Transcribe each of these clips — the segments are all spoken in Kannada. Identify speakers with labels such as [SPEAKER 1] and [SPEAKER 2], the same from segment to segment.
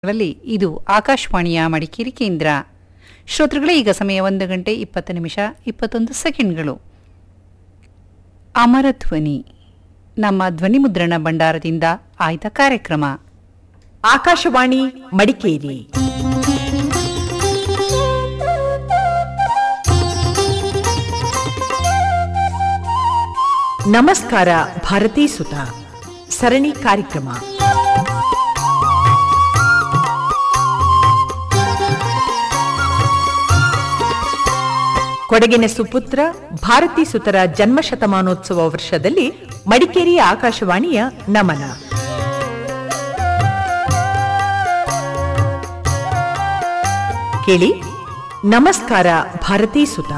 [SPEAKER 1] ಗಳಲ್ಲಿ ಇದು ಆಕಾಶವಾಣಿಯ ಮಡಿಕೇರಿ ಕೇಂದ್ರ ಶ್ರೋತೃಗಳೇ ಈಗ ಸಮಯ ಒಂದು ಗಂಟೆ ಇಪ್ಪತ್ತು ನಿಮಿಷ ಇಪ್ಪತ್ತೊಂದು ಸೆಕೆಂಡ್ಗಳು ಅಮರ ಧ್ವನಿ ನಮ್ಮ ಧ್ವನಿ ಮುದ್ರಣ ಭಂಡಾರದಿಂದ ಆಯ್ದ ಕಾರ್ಯಕ್ರಮ
[SPEAKER 2] ಆಕಾಶವಾಣಿ ಮಡಿಕೇರಿ ನಮಸ್ಕಾರ ಭಾರತೀ ಸುತ ಸರಣಿ ಕಾರ್ಯಕ್ರಮ ಕೊಡಗಿನ ಸುಪುತ್ರ ಭಾರತೀ ಸುತರ ಜನ್ಮ ಶತಮಾನೋತ್ಸವ ವರ್ಷದಲ್ಲಿ ಮಡಿಕೇರಿ ಆಕಾಶವಾಣಿಯ ನಮನ ಕೇಳಿ ನಮಸ್ಕಾರ ಭಾರತೀ ಸುತ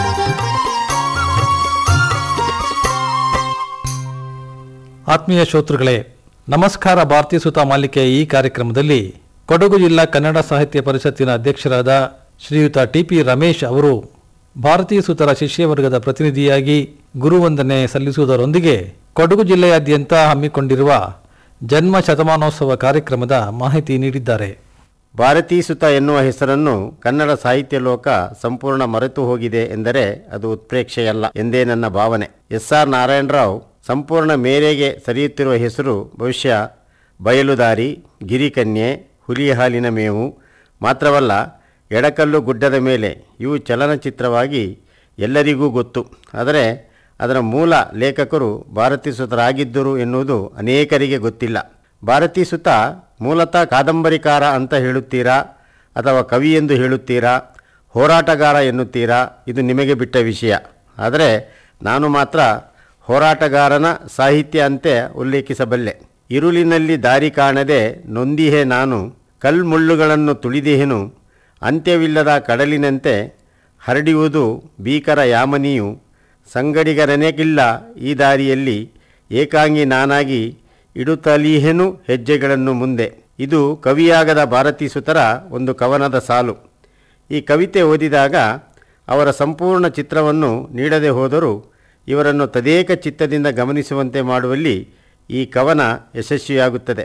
[SPEAKER 3] ಆತ್ಮೀಯ ಶ್ರೋತೃಗಳೇ ನಮಸ್ಕಾರ ಭಾರತೀಯ ಸುತ ಮಾಲಿಕೆಯ ಈ ಕಾರ್ಯಕ್ರಮದಲ್ಲಿ ಕೊಡಗು ಜಿಲ್ಲಾ ಕನ್ನಡ ಸಾಹಿತ್ಯ ಪರಿಷತ್ತಿನ ಅಧ್ಯಕ್ಷರಾದ ಶ್ರೀಯುತ ಟಿ ಪಿ ರಮೇಶ್ ಅವರು ಭಾರತೀಯ ಸುತರ ಶಿಷ್ಯವರ್ಗದ ಪ್ರತಿನಿಧಿಯಾಗಿ ಗುರುವಂದನೆ ಸಲ್ಲಿಸುವುದರೊಂದಿಗೆ ಕೊಡಗು ಜಿಲ್ಲೆಯಾದ್ಯಂತ ಹಮ್ಮಿಕೊಂಡಿರುವ ಜನ್ಮ ಶತಮಾನೋತ್ಸವ ಕಾರ್ಯಕ್ರಮದ ಮಾಹಿತಿ ನೀಡಿದ್ದಾರೆ
[SPEAKER 4] ಭಾರತೀ ಸುತ ಎನ್ನುವ ಹೆಸರನ್ನು ಕನ್ನಡ ಸಾಹಿತ್ಯ ಲೋಕ ಸಂಪೂರ್ಣ ಮರೆತು ಹೋಗಿದೆ ಎಂದರೆ ಅದು ಉತ್ಪ್ರೇಕ್ಷೆಯಲ್ಲ ಎಂದೇ ನನ್ನ ಭಾವನೆ ಎಸ್ ಆರ್ ನಾರಾಯಣರಾವ್ ಸಂಪೂರ್ಣ ಮೇರೆಗೆ ಸರಿಯುತ್ತಿರುವ ಹೆಸರು ಬಹುಶಃ ಬಯಲುದಾರಿ ಗಿರಿಕನ್ಯೆ ಹುಲಿ ಹಾಲಿನ ಮೇವು ಮಾತ್ರವಲ್ಲ ಎಡಕಲ್ಲು ಗುಡ್ಡದ ಮೇಲೆ ಇವು ಚಲನಚಿತ್ರವಾಗಿ ಎಲ್ಲರಿಗೂ ಗೊತ್ತು ಆದರೆ ಅದರ ಮೂಲ ಲೇಖಕರು ಭಾರತೀ ಸುತರಾಗಿದ್ದರು ಎನ್ನುವುದು ಅನೇಕರಿಗೆ ಗೊತ್ತಿಲ್ಲ ಭಾರತೀ ಸುತ ಮೂಲತಃ ಕಾದಂಬರಿಕಾರ ಅಂತ ಹೇಳುತ್ತೀರಾ ಅಥವಾ ಕವಿ ಎಂದು ಹೇಳುತ್ತೀರಾ ಹೋರಾಟಗಾರ ಎನ್ನುತ್ತೀರಾ ಇದು ನಿಮಗೆ ಬಿಟ್ಟ ವಿಷಯ ಆದರೆ ನಾನು ಮಾತ್ರ ಹೋರಾಟಗಾರನ ಸಾಹಿತ್ಯ ಅಂತೆ ಉಲ್ಲೇಖಿಸಬಲ್ಲೆ ಇರುಳಿನಲ್ಲಿ ದಾರಿ ಕಾಣದೆ ನೊಂದಿಹೆ ನಾನು ಕಲ್ಮುಳ್ಳುಗಳನ್ನು ತುಳಿದಿಹೆನು ಅಂತ್ಯವಿಲ್ಲದ ಕಡಲಿನಂತೆ ಹರಡಿಯುವುದು ಭೀಕರ ಯಾಮನಿಯು ಸಂಗಡಿಗರನೆಗಿಲ್ಲ ಈ ದಾರಿಯಲ್ಲಿ ಏಕಾಂಗಿ ನಾನಾಗಿ ಇಡುತ್ತಲೀಹೆನು ಹೆಜ್ಜೆಗಳನ್ನು ಮುಂದೆ ಇದು ಕವಿಯಾಗದ ಭಾರತೀ ಸುತರ ಒಂದು ಕವನದ ಸಾಲು ಈ ಕವಿತೆ ಓದಿದಾಗ ಅವರ ಸಂಪೂರ್ಣ ಚಿತ್ರವನ್ನು ನೀಡದೆ ಹೋದರೂ ಇವರನ್ನು ತದೇಕ ಚಿತ್ತದಿಂದ ಗಮನಿಸುವಂತೆ ಮಾಡುವಲ್ಲಿ ಈ ಕವನ ಯಶಸ್ವಿಯಾಗುತ್ತದೆ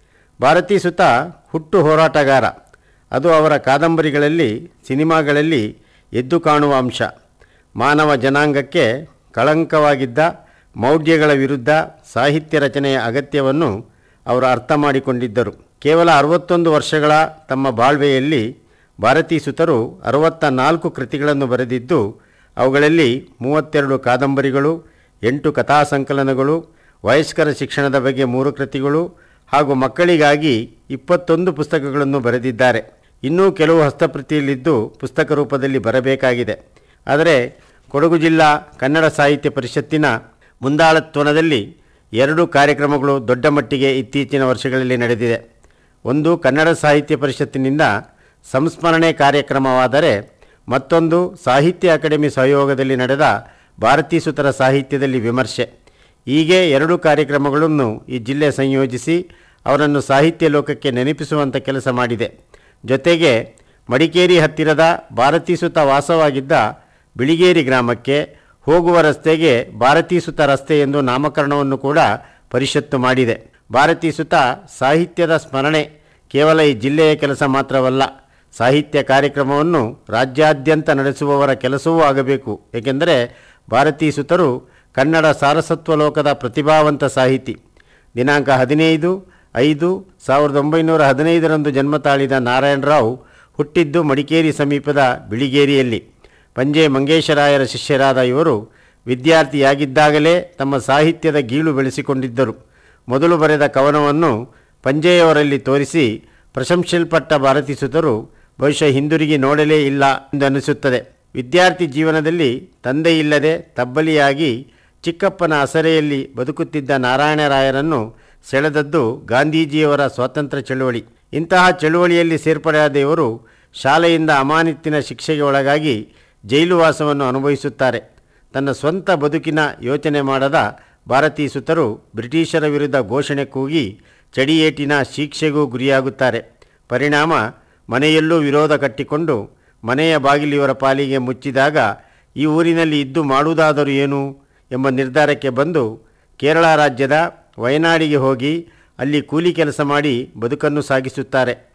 [SPEAKER 4] ಭಾರತೀ ಸುತ ಹುಟ್ಟು ಹೋರಾಟಗಾರ ಅದು ಅವರ ಕಾದಂಬರಿಗಳಲ್ಲಿ ಸಿನಿಮಾಗಳಲ್ಲಿ ಎದ್ದು ಕಾಣುವ ಅಂಶ ಮಾನವ ಜನಾಂಗಕ್ಕೆ ಕಳಂಕವಾಗಿದ್ದ ಮೌಢ್ಯಗಳ ವಿರುದ್ಧ ಸಾಹಿತ್ಯ ರಚನೆಯ ಅಗತ್ಯವನ್ನು ಅವರು ಅರ್ಥ ಮಾಡಿಕೊಂಡಿದ್ದರು ಕೇವಲ ಅರವತ್ತೊಂದು ವರ್ಷಗಳ ತಮ್ಮ ಬಾಳ್ವೆಯಲ್ಲಿ ಭಾರತೀ ಸುತರು ಅರವತ್ತ ನಾಲ್ಕು ಕೃತಿಗಳನ್ನು ಬರೆದಿದ್ದು ಅವುಗಳಲ್ಲಿ ಮೂವತ್ತೆರಡು ಕಾದಂಬರಿಗಳು ಎಂಟು ಕಥಾ ಸಂಕಲನಗಳು ವಯಸ್ಕರ ಶಿಕ್ಷಣದ ಬಗ್ಗೆ ಮೂರು ಕೃತಿಗಳು ಹಾಗೂ ಮಕ್ಕಳಿಗಾಗಿ ಇಪ್ಪತ್ತೊಂದು ಪುಸ್ತಕಗಳನ್ನು ಬರೆದಿದ್ದಾರೆ ಇನ್ನೂ ಕೆಲವು ಹಸ್ತಪ್ರತಿಯಲ್ಲಿದ್ದು ಪುಸ್ತಕ ರೂಪದಲ್ಲಿ ಬರಬೇಕಾಗಿದೆ ಆದರೆ ಕೊಡಗು ಜಿಲ್ಲಾ ಕನ್ನಡ ಸಾಹಿತ್ಯ ಪರಿಷತ್ತಿನ ಮುಂದಾಳತ್ವದಲ್ಲಿ ಎರಡು ಕಾರ್ಯಕ್ರಮಗಳು ದೊಡ್ಡ ಮಟ್ಟಿಗೆ ಇತ್ತೀಚಿನ ವರ್ಷಗಳಲ್ಲಿ ನಡೆದಿದೆ ಒಂದು ಕನ್ನಡ ಸಾಹಿತ್ಯ ಪರಿಷತ್ತಿನಿಂದ ಸಂಸ್ಮರಣೆ ಕಾರ್ಯಕ್ರಮವಾದರೆ ಮತ್ತೊಂದು ಸಾಹಿತ್ಯ ಅಕಾಡೆಮಿ ಸಹಯೋಗದಲ್ಲಿ ನಡೆದ ಭಾರತೀ ಸುತರ ಸಾಹಿತ್ಯದಲ್ಲಿ ವಿಮರ್ಶೆ ಹೀಗೆ ಎರಡು ಕಾರ್ಯಕ್ರಮಗಳನ್ನು ಈ ಜಿಲ್ಲೆ ಸಂಯೋಜಿಸಿ ಅವರನ್ನು ಸಾಹಿತ್ಯ ಲೋಕಕ್ಕೆ ನೆನಪಿಸುವಂಥ ಕೆಲಸ ಮಾಡಿದೆ ಜೊತೆಗೆ ಮಡಿಕೇರಿ ಹತ್ತಿರದ ಭಾರತೀ ಸುತ ವಾಸವಾಗಿದ್ದ ಬಿಳಿಗೇರಿ ಗ್ರಾಮಕ್ಕೆ ಹೋಗುವ ರಸ್ತೆಗೆ ಭಾರತೀ ಸುತ ರಸ್ತೆ ಎಂದು ನಾಮಕರಣವನ್ನು ಕೂಡ ಪರಿಷತ್ತು ಮಾಡಿದೆ ಭಾರತೀ ಸುತ ಸಾಹಿತ್ಯದ ಸ್ಮರಣೆ ಕೇವಲ ಈ ಜಿಲ್ಲೆಯ ಕೆಲಸ ಮಾತ್ರವಲ್ಲ ಸಾಹಿತ್ಯ ಕಾರ್ಯಕ್ರಮವನ್ನು ರಾಜ್ಯಾದ್ಯಂತ ನಡೆಸುವವರ ಕೆಲಸವೂ ಆಗಬೇಕು ಏಕೆಂದರೆ ಭಾರತೀ ಸುತರು ಕನ್ನಡ ಸಾರಸತ್ವ ಲೋಕದ ಪ್ರತಿಭಾವಂತ ಸಾಹಿತಿ ದಿನಾಂಕ ಹದಿನೈದು ಐದು ಸಾವಿರದ ಒಂಬೈನೂರ ಹದಿನೈದರಂದು ಜನ್ಮ ತಾಳಿದ ನಾರಾಯಣರಾವ್ ಹುಟ್ಟಿದ್ದು ಮಡಿಕೇರಿ ಸಮೀಪದ ಬಿಳಿಗೇರಿಯಲ್ಲಿ ಪಂಜೆ ಮಂಗೇಶರಾಯರ ಶಿಷ್ಯರಾದ ಇವರು ವಿದ್ಯಾರ್ಥಿಯಾಗಿದ್ದಾಗಲೇ ತಮ್ಮ ಸಾಹಿತ್ಯದ ಗೀಳು ಬೆಳೆಸಿಕೊಂಡಿದ್ದರು ಮೊದಲು ಬರೆದ ಕವನವನ್ನು ಪಂಜೆಯವರಲ್ಲಿ ತೋರಿಸಿ ಪ್ರಶಂಸಿಸಲ್ಪಟ್ಟ ಭಾರತೀ ಸುತರು ಬಹುಶಃ ಹಿಂದಿರುಗಿ ನೋಡಲೇ ಇಲ್ಲ ಎಂದು ಅನಿಸುತ್ತದೆ ವಿದ್ಯಾರ್ಥಿ ಜೀವನದಲ್ಲಿ ತಂದೆ ಇಲ್ಲದೆ ತಬ್ಬಲಿಯಾಗಿ ಚಿಕ್ಕಪ್ಪನ ಅಸರೆಯಲ್ಲಿ ಬದುಕುತ್ತಿದ್ದ ನಾರಾಯಣರಾಯರನ್ನು ಸೆಳೆದದ್ದು ಗಾಂಧೀಜಿಯವರ ಸ್ವಾತಂತ್ರ್ಯ ಚಳುವಳಿ ಇಂತಹ ಚಳುವಳಿಯಲ್ಲಿ ಸೇರ್ಪಡೆಯಾದ ಇವರು ಶಾಲೆಯಿಂದ ಅಮಾನತ್ತಿನ ಶಿಕ್ಷೆಗೆ ಒಳಗಾಗಿ ಜೈಲು ವಾಸವನ್ನು ಅನುಭವಿಸುತ್ತಾರೆ ತನ್ನ ಸ್ವಂತ ಬದುಕಿನ ಯೋಚನೆ ಮಾಡದ ಭಾರತೀ ಸುತರು ಬ್ರಿಟಿಷರ ವಿರುದ್ಧ ಘೋಷಣೆ ಕೂಗಿ ಚಡಿಯೇಟಿನ ಶಿಕ್ಷೆಗೂ ಗುರಿಯಾಗುತ್ತಾರೆ ಪರಿಣಾಮ ಮನೆಯಲ್ಲೂ ವಿರೋಧ ಕಟ್ಟಿಕೊಂಡು ಮನೆಯ ಬಾಗಿಲು ಇವರ ಪಾಲಿಗೆ ಮುಚ್ಚಿದಾಗ ಈ ಊರಿನಲ್ಲಿ ಇದ್ದು ಮಾಡುವುದಾದರೂ ಏನು ಎಂಬ ನಿರ್ಧಾರಕ್ಕೆ ಬಂದು ಕೇರಳ ರಾಜ್ಯದ ವಯನಾಡಿಗೆ ಹೋಗಿ ಅಲ್ಲಿ ಕೂಲಿ ಕೆಲಸ ಮಾಡಿ ಬದುಕನ್ನು ಸಾಗಿಸುತ್ತಾರೆ